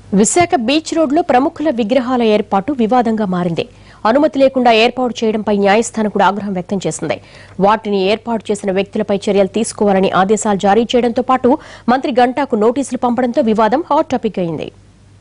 Visakha beach రోడ్లో ప్రముఖుల విగ్రహాల ఏర్పాటు వివాదంగా మారింది అనుమతి లేకుండా ఏర్పాటు చేయడంపై న్యాయస్థానం కూడా ఆగ్రహం వ్యక్తం చేసింది వాటిని ఏర్పాటు చేసిన వ్యక్తులపై చర్యలు తీసుకోవాలని ఆదేశాలు జారీ చేయడంతో పాటు మంత్రి గంటాకు నోటీసులు పంపడంతో వివాదం హాట్ టాపిక్ అయింది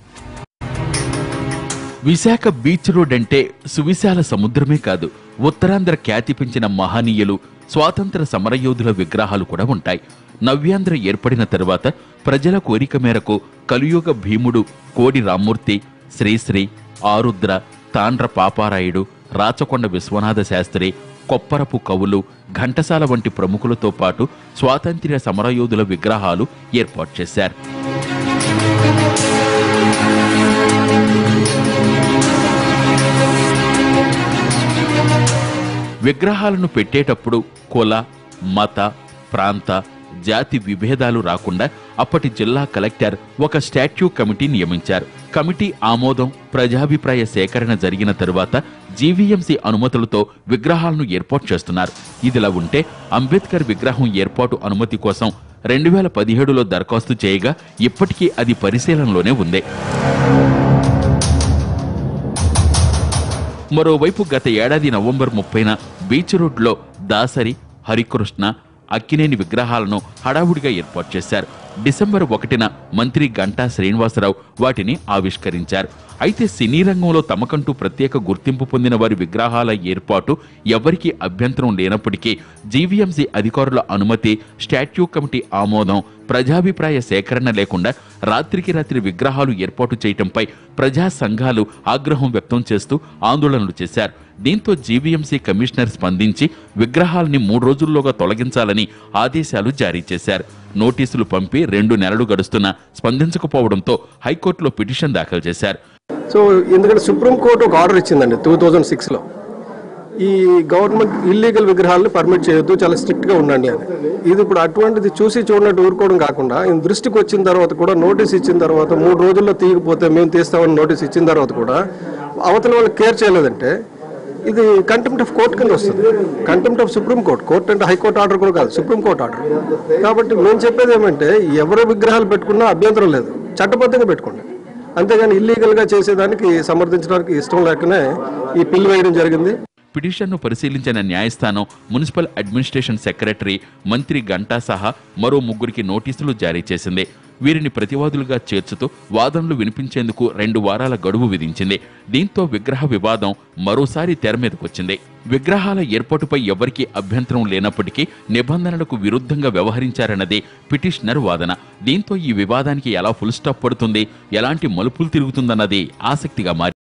విశాఖ బీచ్ రోడ్ అంటే సువిశాల సముద్రమే కాదు ఉత్తరాంధ్ర ఖ్యాతి పెంచిన మహనీయులు స్వాతంత్ర సమరయోధుల విగ్రహాలు కూడా ఉంటాయి నవ్యాంధ్ర ఏర్పడిన తరువాత ప్రజల కోరిక మేరకు కలియుగ భీముడు కోడి రామ్మూర్తి శ్రీశ్రీ ఆరుద్ర తాండ్ర పాపారాయుడు రాచకొండ విశ్వనాథ శాస్త్రి కొప్పరపు కవులు ఘంటసాల వంటి ప్రముఖులతో పాటు స్వాతంత్ర్య సమరయోధుల విగ్రహాలు ఏర్పాటు చేశారు విగ్రహాలను పెట్టేటప్పుడు కుల మత ప్రాంత జాతి విభేదాలు రాకుండా అప్పటి జిల్లా కలెక్టర్ ఒక స్టాట్యూ కమిటీ నియమించారు కమిటీ ఆమోదం ప్రజాభిప్రాయ సేకరణ జరిగిన తరువాత జీవీఎంసీ అనుమతులతో విగ్రహాలను ఏర్పాటు చేస్తున్నారు ఇదిలా ఉంటే అంబేద్కర్ విగ్రహం ఏర్పాటు అనుమతి కోసం రెండు వేల పదిహేడులో దరఖాస్తు చేయగా ఇప్పటికీ అది పరిశీలనలోనే ఉంది మరోవైపు గత ఏడాది నవంబర్ ముప్పైన బీచ్ రోడ్లో దాసరి హరికృష్ణ అక్కినేని విగ్రహాలను హడావుడిగా ఏర్పాటు చేశారు డిసెంబర్ ఒకటిన మంత్రి గంటా శ్రీనివాసరావు వాటిని ఆవిష్కరించారు అయితే సినీ రంగంలో తమకంటూ ప్రత్యేక గుర్తింపు పొందిన వారి విగ్రహాల ఏర్పాటు ఎవరికీ అభ్యంతరం లేనప్పటికీ జీవీఎంసీ అధికారుల అనుమతి స్టాట్యూ కమిటీ ఆమోదం ప్రజాభిప్రాయ సేకరణ లేకుండా రాత్రికి రాత్రి విగ్రహాలు ఏర్పాటు చేయటంపై ప్రజా సంఘాలు ఆగ్రహం వ్యక్తం చేస్తూ ఆందోళనలు చేశారు దీంతో జీవీఎంసీ కమిషనర్ స్పందించి విగ్రహాలని మూడు రోజుల్లోగా తొలగించాలని ఆదేశాలు జారీ చేశారు నోటీసులు పంపి రెండు నెలలు గడుస్తున్నా స్పందించకపోవడంతో హైకోర్టులో పిటిషన్ దాఖలు చేశారు సో ఎందుకంటే సుప్రీంకోర్టు ఒక ఆర్డర్ ఇచ్చిందండి టూ థౌజండ్ సిక్స్లో ఈ గవర్నమెంట్ ఇల్లీగల్ విగ్రహాలను పర్మిట్ చేయొద్దు చాలా స్ట్రిక్ట్గా ఉండండి అని ఇది ఇప్పుడు అటువంటిది చూసి చూడనట్టు ఊరుకోవడం కాకుండా ఈయన దృష్టికి వచ్చిన తర్వాత కూడా నోటీస్ ఇచ్చిన తర్వాత మూడు రోజుల్లో తీయకపోతే మేము తీస్తామని నోటీస్ ఇచ్చిన తర్వాత కూడా అవతల వాళ్ళు కేర్ చేయలేదంటే ఇది కంటెంప్ట్ ఆఫ్ కోర్ట్ కింద వస్తుంది contempt of supreme court court అంటే హైకోర్టు ఆర్డర్ కూడా కాదు సుప్రీం కోర్ట్ ఆర్డర్ కాబట్టి మేము చెప్పేది ఏమంటే ఎవరు విగ్రహాలు పెట్టుకున్నా అభ్యంతరం లేదు చట్టబద్ధంగా పెట్టుకోండి అంతేగాని ఇల్లీగల్గా చేసేదానికి సమర్థించడానికి ఇష్టం లేకనే ఈ పిల్లు వేయడం జరిగింది పిటిషన్ను పరిశీలించిన న్యాయస్థానం మున్సిపల్ అడ్మినిస్ట్రేషన్ సెక్రటరీ మంత్రి గంటా సహా మరో ముగ్గురికి నోటీసులు జారీ చేసింది వీరిని ప్రతివాదులుగా చేర్చుతూ వాదనలు వినిపించేందుకు రెండు వారాల గడువు విధించింది దీంతో విగ్రహ వివాదం మరోసారి తెర మీదకొచ్చింది విగ్రహాల ఏర్పాటుపై ఎవరికీ అభ్యంతరం లేనప్పటికీ నిబంధనలకు విరుద్ధంగా వ్యవహరించారన్నదే పిటిషనర్ వాదన దీంతో ఈ వివాదానికి ఎలా ఫుల్ స్టాప్ పడుతుంది ఎలాంటి మలుపులు తిరుగుతుందన్నది ఆసక్తిగా మారింది